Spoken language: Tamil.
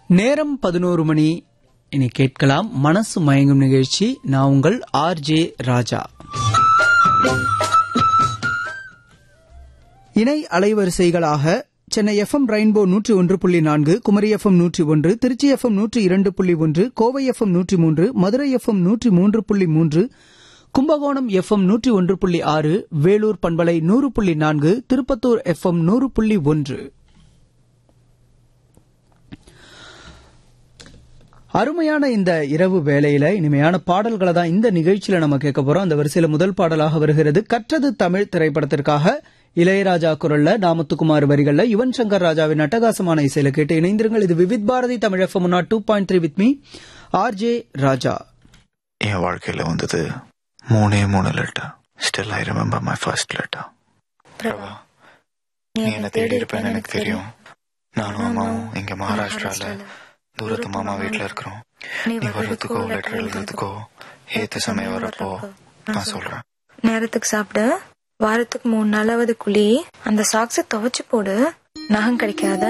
நேரம் பதினோரு மணி இனி கேட்கலாம் மனசு மயங்கும் நிகழ்ச்சி நான் உங்கள் ஆர் ஜே ராஜா இணை அலைவரிசைகளாக சென்னை எஃப்எம் ரெயின்போ நூற்றி ஒன்று புள்ளி நான்கு குமரி எஃப்எம் நூற்றி ஒன்று திருச்சி எஃப்எம் நூற்றி இரண்டு புள்ளி ஒன்று கோவை எஃப்எம் நூற்றி மூன்று மதுரை எஃப்எம் நூற்றி மூன்று புள்ளி மூன்று கும்பகோணம் எஃப்எம் நூற்றி ஒன்று புள்ளி ஆறு வேலூர் பண்பலை நூறு புள்ளி நான்கு திருப்பத்தூர் எஃப்எம் நூறு புள்ளி ஒன்று அருமையான இந்த இரவு வேளையில இனிமையான பாடல்களை தான் இந்த நிகழ்ச்சியில நம்ம கேட்க போறோம் அந்த வரிசையில முதல் பாடலாக வருகிறது கற்றது தமிழ் திரைப்படத்திற்காக இளையராஜா குரல்ல நாமத்துக்குமார் வரிகள்ல யுவன் சங்கர் ராஜாவின் அட்டகாசமான இசையில கேட்டு இணைந்திருங்கள் இது Vividh Bharati Tamil FM two point three with me R J Raja என் வாழ்க்கையில வந்தது மூணே மூணு letter still I remember my first letter Prabha நீ என்ன தேடி இருப்பேன்னு எனக்கு தெரியும் நானும் அம்மாவும் இங்க மகாராஷ்டிரால தூரத்து மாமா வீட்ல இருக்கிறோம் நீ வர்றதுக்கோ லெட்டர் எழுதுறதுக்கோ ஏத்த சமயம் வரப்போ நான் சொல்றேன் நேரத்துக்கு சாப்பிடு வாரத்துக்கு மூணு நாளாவது குழி அந்த சாக்ஸ துவைச்சு போடு நகம் கிடைக்காத